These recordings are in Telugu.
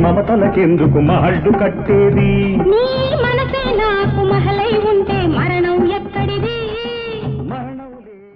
మమతలకెందుకు మహళ్ళు కట్టేది నీ మనసే నాకు మహలై ఉంటే మరణం ఎక్కడిది మరణం లేని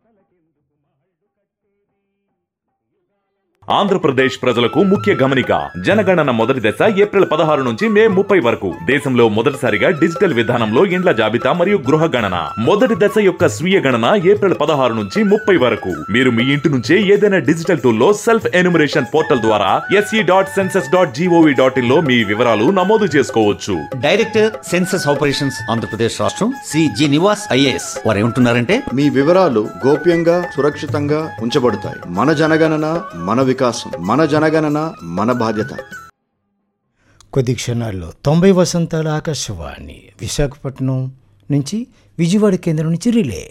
ఆంధ్రప్రదేశ్ ప్రజలకు ముఖ్య గమనిక జనగణన మొదటి దశ ఏప్రిల్ పదహారు నుంచి మే ముప్పై వరకు దేశంలో మొదటిసారిగా డిజిటల్ విధానంలో ఇండ్ల జాబితా మరియు గృహ గణన మొదటి దశ యొక్క స్వీయ గణన ఏప్రిల్ పదహారు నుంచి ముప్పై వరకు మీరు మీ ఇంటి నుంచే ఏదైనా డిజిటల్ టూల్లో సెల్ఫ్ ఎన్యూమరేషన్ పోర్టల్ ద్వారా SE dot census dot gov dot in లో మీ వివరాలు నమోదు చేసుకోవచ్చు డైరెక్టర్ సెన్సస్ ఆపరేషన్స్ ఆంధ్రప్రదేశ్ రాష్ట్రం శ్రీ జి నివాస్ ఐఏఎస్ వారు ఏమంటున్నారంటే మీ వివరాలు గోప్యంగా సురక్షితంగా ఉంచబడతాయి మన జనగణన మన వికాసం మన జనగణన మన బాధ్యత కొద్ది క్షణాల్లో తొంభై వసంతాల ఆకాశవాణి విశాఖపట్నం నుంచి విజయవాడ కేంద్రం నుంచి రిలే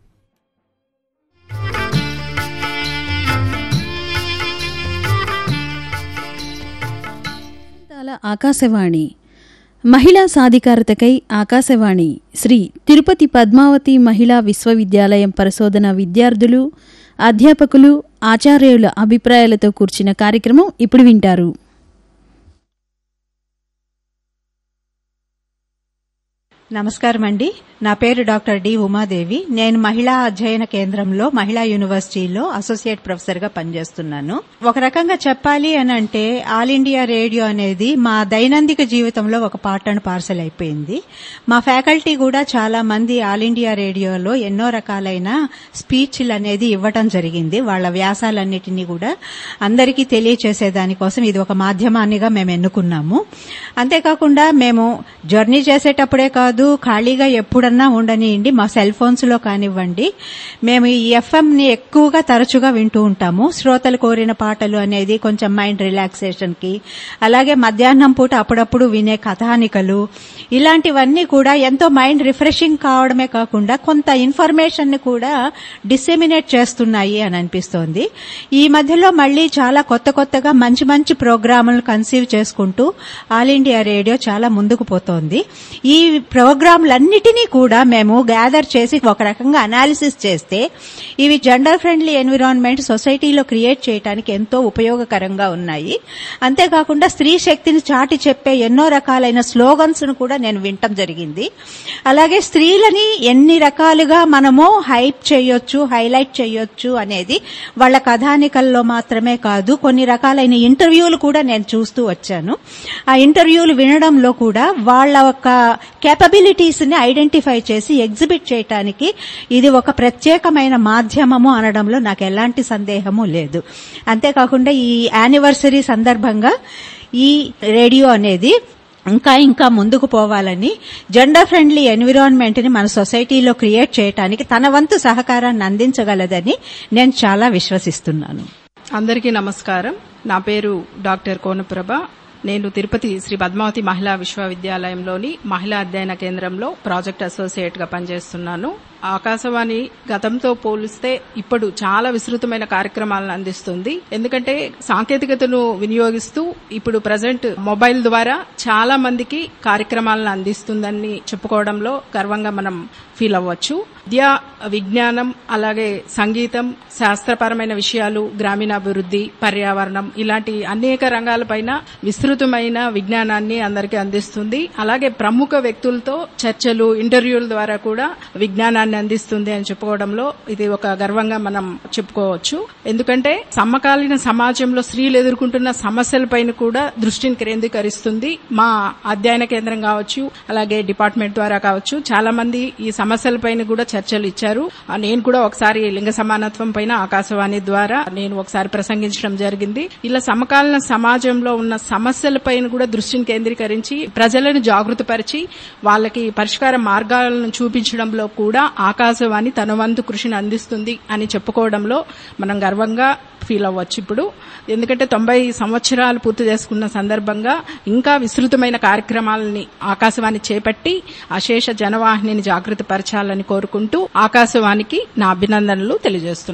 తాల ఆకాశవాణి మహిళా సాధికారతకై ఆకాశవాణి శ్రీ తిరుపతి పద్మావతి మహిళా విశ్వవిద్యాలయం పరిశోధన విద్యార్థులు అధ్యాపకులు ఆచార్యుల అభిప్రాయాలతో కూర్చిన కార్యక్రమం ఇప్పుడు వింటారు నమస్కారం అండి నా పేరు డాక్టర్ డి ఉమాదేవి నేను మహిళా అధ్యయన కేంద్రంలో మహిళా యూనివర్సిటీలో అసోసియేట్ ప్రొఫెసర్ గా పనిచేస్తున్నాను ఒక రకంగా చెప్పాలి అని అంటే ఆల్ ఇండియా రేడియో అనేది మా దైనందిక జీవితంలో ఒక పార్ట్ అండ్ పార్సల్ అయిపోయింది మా ఫ్యాకల్టీ కూడా చాలా మంది ఆల్ ఇండియా రేడియోలో ఎన్నో రకాలైన స్పీచ్లు అనేది ఇవ్వటం జరిగింది వాళ్ళ వ్యాసాలన్నిటినీ కూడా అందరికీ తెలియచేసే దానికోసం ఇది ఒక మాధ్యమాన్నిగా మేము ఎన్నుకున్నాము అంతేకాకుండా మేము జర్నీ చేసేటప్పుడే కాదు ఖాళీగా ఎప్పుడన్నా ఉండనియండి మా సెల్ ఫోన్స్ లో కానివ్వండి మేము ఈ ఎఫ్ఎం ని ఎక్కువగా తరచుగా వింటూ ఉంటాము శ్రోతలు కోరిన పాటలు అనేది కొంచెం మైండ్ రిలాక్సేషన్ కి అలాగే మధ్యాహ్నం పూట అప్పుడప్పుడు వినే కథానికలు ఇలాంటివన్నీ కూడా ఎంతో మైండ్ రిఫ్రెషింగ్ కావడమే కాకుండా కొంత ఇన్ఫర్మేషన్ ని కూడా డిసెమినేట్ చేస్తున్నాయి అని అనిపిస్తోంది ఈ మధ్యలో మళ్ళీ చాలా కొత్త కొత్తగా మంచి మంచి ప్రోగ్రాములు కన్సీవ్ చేసుకుంటూ ఆల్ ఇండియా రేడియో చాలా ముందుకు పోతోంది ఈ ప్రోగ్రాంలన్నిటినీ కూడా మేము గ్యాదర్ చేసి ఒక రకంగా అనాలిసిస్ చేస్తే ఇవి జెండర్ ఫ్రెండ్లీ ఎన్విరాన్మెంట్ సొసైటీలో క్రియేట్ చేయడానికి ఎంతో ఉపయోగకరంగా ఉన్నాయి అంతేకాకుండా స్త్రీ శక్తిని చాటి చెప్పే ఎన్నో రకాలైన స్లోగన్స్ ను కూడా నేను వినటం జరిగింది అలాగే స్త్రీలని ఎన్ని రకాలుగా మనము హైప్ చేయొచ్చు హైలైట్ చేయొచ్చు అనేది వాళ్ళ కథానికల్లో మాత్రమే కాదు కొన్ని రకాలైన ఇంటర్వ్యూలు కూడా నేను చూస్తూ వచ్చాను ఆ ఇంటర్వ్యూలు వినడంలో కూడా వాళ్ళ ఒక కేపబిలిటీస్ ని ఐడెంటిఫై చేసి ఎగ్జిబిట్ చేయటానికి ఇది ఒక ప్రత్యేకమైన మాధ్యమము అనడంలో నాకు ఎలాంటి సందేహము లేదు అంతేకాకుండా ఈ యానివర్సరీ సందర్భంగా ఈ రేడియో అనేది ఇంకా ఇంకా ముందుకు పోవాలని జెండర్ ఫ్రెండ్లీ ఎన్విరాన్మెంట్ ని మన సొసైటీలో క్రియేట్ చేయడానికి తన వంతు సహకారాన్ని అందించగలదని నేను చాలా విశ్వసిస్తున్నాను అందరికీ నమస్కారం నా పేరు డాక్టర్ కోనప్రభ నేను తిరుపతి శ్రీ పద్మావతి మహిళా విశ్వవిద్యాలయంలోని మహిళా అధ్యయన కేంద్రంలో ప్రాజెక్ట్ అసోసియేట్ గా పనిచేస్తున్నాను ఆకాశవాణి గతంతో పోలిస్తే ఇప్పుడు చాలా విస్తృతమైన కార్యక్రమాలను అందిస్తుంది ఎందుకంటే సాంకేతికతను వినియోగిస్తూ ఇప్పుడు ప్రజెంట్ మొబైల్ ద్వారా చాలా మందికి కార్యక్రమాలను అందిస్తుందని చెప్పుకోవడంలో గర్వంగా మనం ఫీల్ అవ్వచ్చు విద్య విజ్ఞానం అలాగే సంగీతం శాస్త్రపరమైన విషయాలు గ్రామీణాభివృద్ధి పర్యావరణం ఇలాంటి అనేక రంగాలపైన విస్తృతమైన విజ్ఞానాన్ని అందరికీ అందిస్తుంది అలాగే ప్రముఖ వ్యక్తులతో చర్చలు ఇంటర్వ్యూల ద్వారా కూడా విజ్ఞానాన్ని అందిస్తుంది అని చెప్పుకోవడంలో ఇది ఒక గర్వంగా మనం చెప్పుకోవచ్చు ఎందుకంటే సమకాలీన సమాజంలో స్త్రీలు ఎదుర్కొంటున్న సమస్యలపైన కూడా దృష్టిని కేంద్రీకరిస్తుంది మా అధ్యయన కేంద్రం కావచ్చు అలాగే డిపార్ట్మెంట్ ద్వారా కావచ్చు చాలా మంది ఈ సమస్యలపైన కూడా చర్చలు ఇచ్చారు ఆ, నేను కూడా ఒకసారి లింగ సమానత్వం పైన ఆకాశవాణి ద్వారా నేను ఒకసారి ప్రసంగించడం జరిగింది ఇలా సమకాలీన సమాజంలో ఉన్న సమస్యలపైన కూడా దృష్టిని కేంద్రీకరించి ప్రజలను జాగృతపరిచి వాళ్ళకి పరిష్కార మార్గాలను చూపించడంలో కూడా ఆకాశవాణి తన వంతు కృషిని అందిస్తుంది అని చెప్పుకోవడంలో మనం గర్వంగా ఫీల్ అవ్వచ్చు ఇప్పుడు ఎందుకంటే తొంభై సంవత్సరాలు పూర్తి చేసుకున్న సందర్భంగా ఇంకా విస్తృతమైన కార్యక్రమాలని ఆకాశవాణి చేపట్టి అశేష జనవాహినిని జాగృతపరచాలని కోరుకుంటూ ఆకాశవాణికి నా అభినందనలు తెలియజేస్తున్నాను